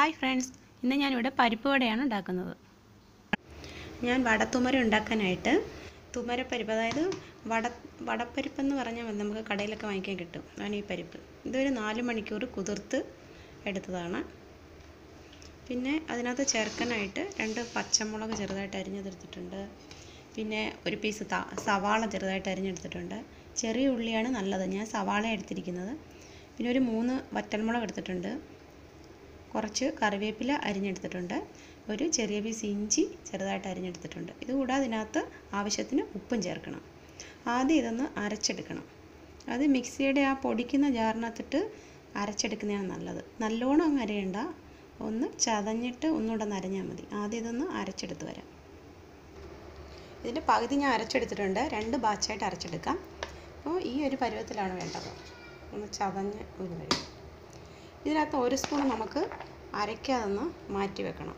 hi friends ഇന്ന് ഞാനിവിടെ പരിപ്പ് വടയാണ് ഉണ്ടാക്കുന്നത് ഞാൻ വടത്തുമര ഉണ്ടാക്കാനായിട്ട് തുമരപ്പരിപ്പ് അതായത് വട വടപ്പരിപ്പ് എന്ന് പറഞ്ഞാൽ മതി നമുക്ക് കടയിലൊക്കെ വാങ്ങിക്കാൻ കിട്ടും അതാണ് ഈ പരിപ്പ് ഇതൊരു നാല് മണിക്കൂർ കുതിർത്ത് എടുത്തതാണ് പിന്നെ അതിനകത്ത് ചേർക്കാനായിട്ട് രണ്ട് പച്ചമുളക് ചെറുതായിട്ട് അരിഞ്ഞെടുത്തിട്ടുണ്ട് പിന്നെ ഒരു പീസ് ത സവാള ചെറുതായിട്ട് അരിഞ്ഞെടുത്തിട്ടുണ്ട് ചെറിയ ഉള്ളിയാണ് നല്ലത് ഞാൻ സവാള എടുത്തിരിക്കുന്നത് പിന്നെ ഒരു മൂന്ന് വറ്റൽമുളക് എടുത്തിട്ടുണ്ട് കുറച്ച് കറിവേപ്പില അരിഞ്ഞെടുത്തിട്ടുണ്ട് ഒരു ചെറിയ പീസ് ഇഞ്ചി ചെറുതായിട്ട് അരിഞ്ഞെടുത്തിട്ടുണ്ട് ഇതുകൂടാതെ ഇതിനകത്ത് ആവശ്യത്തിന് ഉപ്പും ചേർക്കണം ആദ്യം ഇതൊന്ന് അരച്ചെടുക്കണം അത് മിക്സിയുടെ ആ പൊടിക്കുന്ന ജാറിനകത്തിട്ട് അരച്ചെടുക്കുന്നതാണ് നല്ലത് നല്ലോണം അങ്ങ് അരയണ്ട ഒന്ന് ചതഞ്ഞിട്ട് ഒന്നുകൂടെ ഒന്ന് അരഞ്ഞാൽ മതി ആദ്യം ഇതൊന്ന് അരച്ചെടുത്ത് വരാം ഇതിൻ്റെ പകുതി ഞാൻ അരച്ചെടുത്തിട്ടുണ്ട് രണ്ട് ബാച്ചായിട്ട് അരച്ചെടുക്കാം അപ്പോൾ ഈ ഒരു പരുവത്തിലാണ് വേണ്ടത് ഒന്ന് ചതഞ്ഞ് ഒരു വരും ഇതിനകത്ത് ഒരു സ്പൂൺ നമുക്ക് അരയ്ക്കാതൊന്ന് മാറ്റി വെക്കണം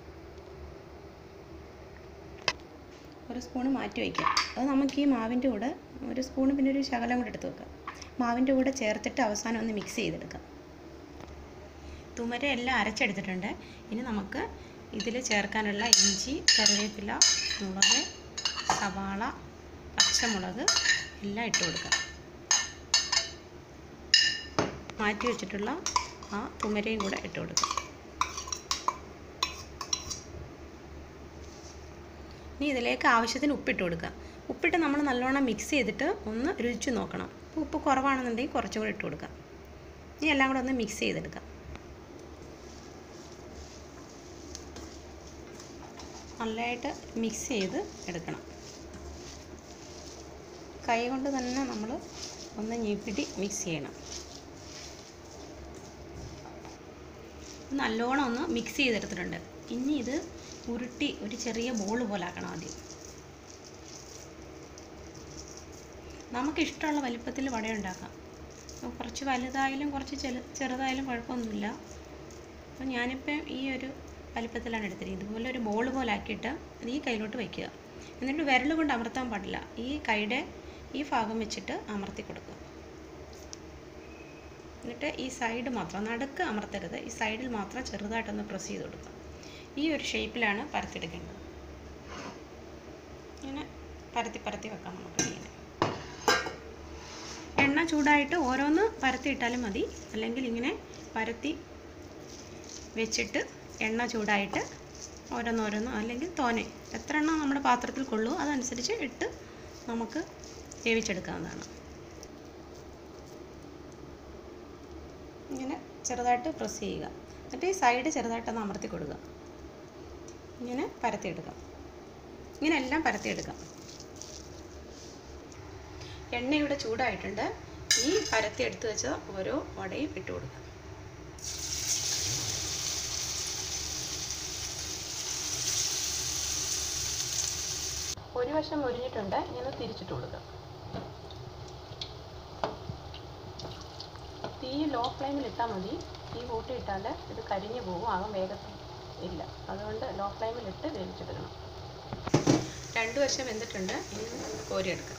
ഒരു സ്പൂൺ മാറ്റി വയ്ക്കാം അത് നമുക്ക് ഈ മാവിൻ്റെ കൂടെ ഒരു സ്പൂൺ പിന്നെ ഒരു ശകലം കൂടെ എടുത്ത് വെക്കാം മാവിൻ്റെ കൂടെ ചേർത്തിട്ട് അവസാനം ഒന്ന് മിക്സ് ചെയ്തെടുക്കാം തുമര എല്ലാം അരച്ചെടുത്തിട്ടുണ്ട് ഇനി നമുക്ക് ഇതിൽ ചേർക്കാനുള്ള ഇഞ്ചി കറിവേപ്പില മുളക് സവാള പച്ചമുളക് എല്ലാം ഇട്ട് കൊടുക്കാം മാറ്റി വെച്ചിട്ടുള്ള ആ തുമരയും കൂടെ ഇട്ട് കൊടുക്കാം ഇനി ഇതിലേക്ക് ആവശ്യത്തിന് ഉപ്പിട്ട് കൊടുക്കുക ഉപ്പിട്ട് നമ്മൾ നല്ലോണം മിക്സ് ചെയ്തിട്ട് ഒന്ന് രുചിച്ച് നോക്കണം അപ്പോൾ ഉപ്പ് കുറവാണെന്നുണ്ടെങ്കിൽ കുറച്ചും കൂടി ഇട്ട് കൊടുക്കാം ഇനി എല്ലാം കൂടെ ഒന്ന് മിക്സ് ചെയ്തെടുക്കാം നല്ലതായിട്ട് മിക്സ് ചെയ്ത് എടുക്കണം കൈ കൊണ്ട് തന്നെ നമ്മൾ ഒന്ന് ഞെപ്പിടി മിക്സ് ചെയ്യണം നല്ലോണം ഒന്ന് മിക്സ് ചെയ്തെടുത്തിട്ടുണ്ട് ഇനി ഇത് ഉരുട്ടി ഒരു ചെറിയ ബോൾ പോലെ ആക്കണം ആദ്യം നമുക്കിഷ്ടമുള്ള വലിപ്പത്തിൽ വട ഉണ്ടാക്കാം കുറച്ച് വലുതായാലും കുറച്ച് ചെറു ചെറുതായാലും കുഴപ്പമൊന്നുമില്ല അപ്പോൾ ഞാനിപ്പോൾ ഈ ഒരു വലിപ്പത്തിലാണ് എടുത്തിരിക്കുന്നത് ഇതുപോലെ ഒരു ബോൾ പോലെ ആക്കിയിട്ട് അത് ഈ കയ്യിലോട്ട് വയ്ക്കുക എന്നിട്ട് വിരൽ കൊണ്ട് അമർത്താൻ പാടില്ല ഈ കൈയുടെ ഈ ഭാഗം വെച്ചിട്ട് അമർത്തി കൊടുക്കുക എന്നിട്ട് ഈ സൈഡ് മാത്രം നടുക്ക് അമർത്തരുത് ഈ സൈഡിൽ മാത്രം ചെറുതായിട്ടൊന്ന് പ്രസ് ചെയ്ത് കൊടുക്കുക ഈ ഒരു ഷേപ്പിലാണ് പരത്തിയെടുക്കേണ്ടത് ഇങ്ങനെ പരത്തി പരത്തി വെക്കാം നമുക്ക് ഇങ്ങനെ എണ്ണ ചൂടായിട്ട് ഓരോന്ന് പരത്തിയിട്ടാലും മതി അല്ലെങ്കിൽ ഇങ്ങനെ പരത്തി വെച്ചിട്ട് എണ്ണ ചൂടായിട്ട് ഓരോന്നോരോന്ന് അല്ലെങ്കിൽ തോനെ എത്ര എണ്ണം നമ്മുടെ പാത്രത്തിൽ കൊള്ളുമോ അതനുസരിച്ച് ഇട്ട് നമുക്ക് വേവിച്ചെടുക്കാവുന്നതാണ് ഇങ്ങനെ ചെറുതായിട്ട് പ്രസ് ചെയ്യുക എന്നിട്ട് ഈ സൈഡ് ചെറുതായിട്ടൊന്ന് അമർത്തി കൊടുക്കുക ഇങ്ങനെ പരത്തിയെടുക്കാം ഇങ്ങനെ എല്ലാം പരത്തിയെടുക്കാം എണ്ണ ഇവിടെ ചൂടായിട്ടുണ്ട് ഈ പരത്തി എടുത്ത് വെച്ച ഓരോ വടയും ഇട്ട് കൊടുക്കുക ഒരു വശം മുരിഞ്ഞിട്ടുണ്ട് ഇങ്ങനെ തിരിച്ചിട്ട് കൊടുക്കുക തീ ലോ ഫ്ലെയിമിൽ ഇട്ടാൽ മതി തീ കൂട്ടിയിട്ടാൽ ഇത് കരിഞ്ഞു പോകും ആകും വേഗത്തിൽ ഇല്ല അതുകൊണ്ട് ലോ ഫ്ലെയിമിൽ ഇട്ട് വേവിച്ചെടുക്കണം രണ്ട് വശം വെന്തിട്ടുണ്ട് ഇനി കോരിയെടുക്കാം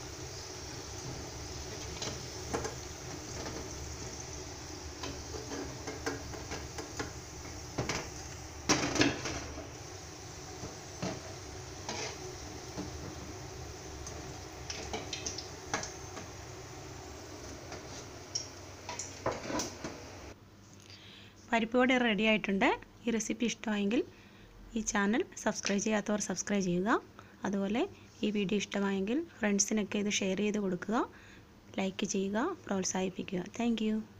പരിപ്പ് വട റെഡി ആയിട്ടുണ്ട് ഈ റെസിപ്പി ഇഷ്ടമായെങ്കിൽ ഈ ചാനൽ സബ്സ്ക്രൈബ് ചെയ്യാത്തവർ സബ്സ്ക്രൈബ് ചെയ്യുക അതുപോലെ ഈ വീഡിയോ ഇഷ്ടമായെങ്കിൽ ഫ്രണ്ട്സിനൊക്കെ ഇത് ഷെയർ ചെയ്ത് കൊടുക്കുക ലൈക്ക് ചെയ്യുക പ്രോത്സാഹിപ്പിക്കുക താങ്ക്